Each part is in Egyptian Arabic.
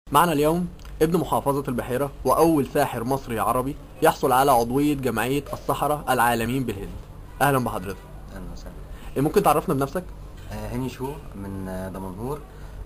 معنا اليوم ابن محافظة البحيرة وأول ساحر مصري عربي يحصل على عضوية جمعية السحرة العالمين بالهند أهلا بحضرتك اهلا وسهلا إيه ممكن تعرفنا بنفسك آه هاني شو من آه، دمنهور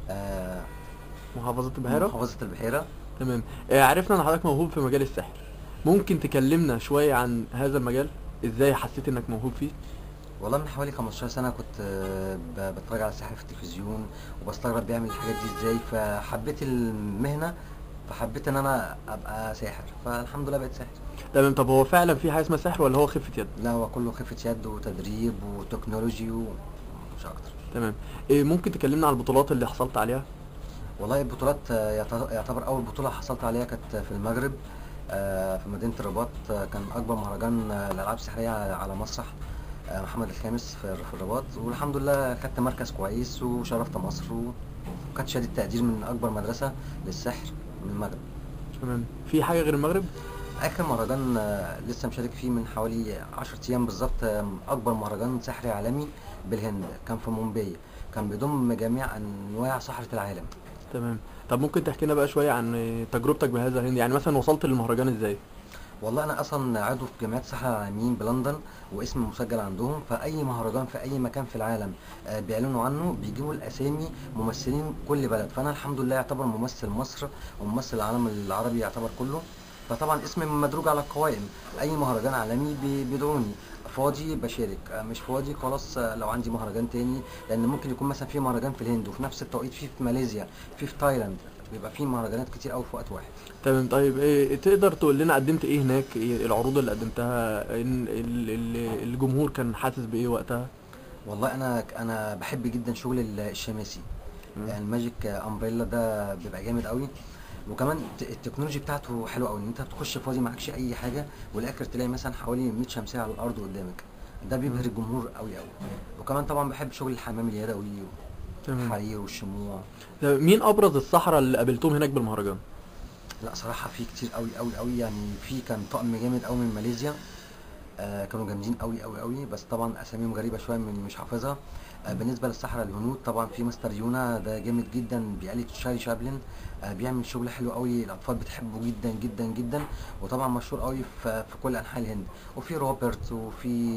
آه محافظة البحيرة محافظة البحيرة تمام إيه عرفنا إن حضرتك موهوب في مجال السحر ممكن تكلمنا شوية عن هذا المجال إزاي حسيت إنك موهوب فيه والله من حوالي 15 سنة كنت آه ب- بتفرج على السحر في التلفزيون وبستغرب بيعمل الحاجات دي ازاي فحبيت المهنة فحبيت ان انا ابقى ساحر فالحمد لله بقيت ساحر تمام طب هو فعلا في حاجة اسمها سحر ولا هو خفة يد لا هو كله خفة يد وتدريب وتكنولوجي ومش اكتر تمام إيه ممكن تكلمنا عن البطولات اللي حصلت عليها والله البطولات آه، يعت- يعتبر اول بطولة حصلت عليها كانت في المغرب آه، في مدينة الرباط آه، كان اكبر مهرجان آه، الالعاب السحرية على على مسرح آه، محمد الخامس في في الرباط والحمد لله خدت مركز كويس وشرفت مصر وكانت شهادة تقدير من اكبر مدرسة للسحر من المغرب تمام في حاجة غير المغرب اخر مهرجان آه، لسه مشارك فيه من حوالي 10 ايام بالظبط آه، اكبر مهرجان سحري عالمي بالهند كان في مومباي كان بيضم جميع انواع سحرة العالم تمام طب ممكن تحكي لنا بقى شوية عن إيه، تجربتك بهذا الهند يعني مثلا وصلت للمهرجان إزاي والله انا اصلا عضو في جمعيه السحر العالميين بلندن واسمي مسجل عندهم فاي مهرجان في اي مكان في العالم آه، بيعلنوا عنه بيجيبوا الاسامي ممثلين كل بلد فانا الحمد لله يعتبر ممثل مصر وممثل العالم العربي يعتبر كله فطبعا اسمي مدروج على القوائم اي مهرجان عالمي بي- بيدعوني فاضي بشارك آه، مش فاضي خلاص آه، لو عندي مهرجان تاني لان ممكن يكون مثلا في مهرجان في الهند وفي نفس التوقيت في في ماليزيا في في تايلاند بيبقى في مهرجانات كتير قوي في وقت واحد تمام طيب إيه تقدر تقول لنا قدمت ايه هناك إيه العروض اللي قدمتها إن ال- ال- الجمهور كان حاسس بايه وقتها والله انا انا بحب جدا شغل ال- الشماسي مم. يعني الماجيك امبريلا ده بيبقى جامد قوي وكمان الت- التكنولوجي بتاعته حلوه قوي ان انت بتخش فاضي معكش اي حاجه والاخر تلاقي مثلا حوالي 100 شمسيه على الارض قدامك ده بيبهر الجمهور قوي قوي وكمان طبعا بحب شغل الحمام اليدوي تمام والحرير والشموع طب مين ابرز السحرة اللي قابلتهم هناك بالمهرجان لا صراحه في كتير قوي قوي قوي يعني في كان طقم جامد قوي من ماليزيا آه كانوا جامدين قوي قوي قوي بس طبعا اساميهم غريبه شويه من مش حافظها آه بالنسبه للسحره الهنود طبعا في مستر يونا ده جامد جدا بيقلد شاري شابلن آه بيعمل شغل حلو قوي الاطفال بتحبه جدا جدا جدا وطبعا مشهور قوي في, في كل انحاء الهند وفي روبرت وفي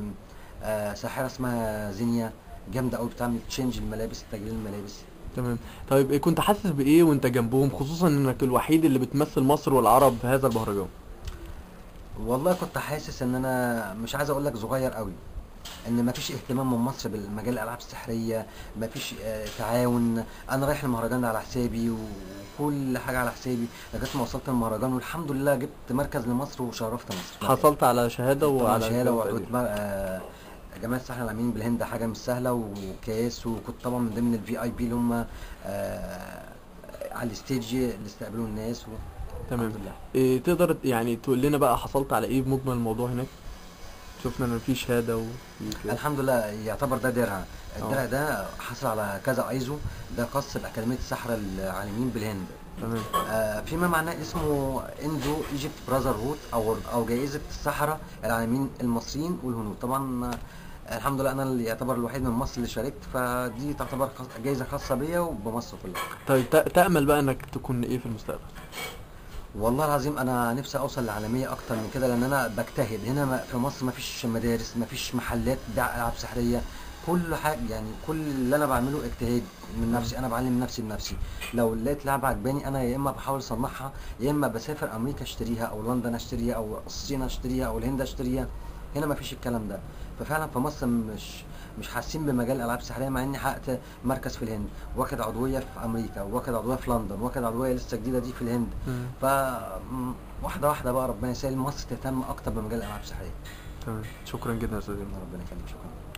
آه ساحره اسمها زينيا جامده قوي بتعمل تشينج الملابس تجميل الملابس تمام طيب إيه كنت حاسس بايه وانت جنبهم خصوصا انك الوحيد اللي بتمثل مصر والعرب في هذا المهرجان والله كنت حاسس ان انا مش عايز اقول لك صغير قوي ان مفيش اهتمام من مصر بالمجال الالعاب السحريه مفيش آه، تعاون انا رايح المهرجان ده على حسابي وكل حاجه على حسابي لغايه ما وصلت المهرجان والحمد لله جبت مركز لمصر وشرفت مصر حصلت على شهادة طبعا وعلى شهاده وعلى وكنت بقى آه، جماعه السحر العالمين بالهند حاجه مش سهله وكاس وكنت طبعا من ضمن الفي اي بي اللي هم آه، على الستيج اللي استقبلوا الناس و... تمام الحمد لله إيه تقدر يعني تقول لنا بقى حصلت على ايه بمجمل الموضوع هناك شفنا ان في شهادة وفي كده. الحمد لله يعتبر ده درع الدرع اه. ده حصل على كذا ايزو ده خاص باكاديميه السحره العالميين بالهند تمام آه فيما معناه اسمه اندو ايجيبت براذر هود او او جائزه السحره العالميين المصريين والهنود طبعا آه الحمد لله انا اللي يعتبر الوحيد من مصر اللي شاركت فدي تعتبر خاص- جائزه خاصه بيا وبمصر كلها طيب تا- تأمل بقى انك تكون ايه في المستقبل والله العظيم انا نفسي اوصل للعالميه اكتر من كده لان انا بجتهد هنا ما- في مصر ما فيش مدارس ما فيش محلات بيع العاب سحريه كل حاجه يعني كل اللي انا بعمله اجتهاد من نفسي انا بعلم نفسي بنفسي لو لقيت لعبه عجباني انا يا اما بحاول اصنعها يا اما بسافر امريكا اشتريها او لندن اشتريها او الصين اشتريها او الهند اشتريها هنا ما فيش الكلام ده ففعلا في مصر مش مش حاسين بمجال الالعاب السحريه مع اني حققت مركز في الهند واخد عضويه في امريكا واخد عضويه في لندن واخد عضويه لسه جديده دي في الهند مم. ف م- واحده واحده بقى ربنا يسهل مصر تهتم اكتر بمجال الالعاب السحريه تمام شكرا جدا يا استاذ إيمان. ربنا يخليك شكرا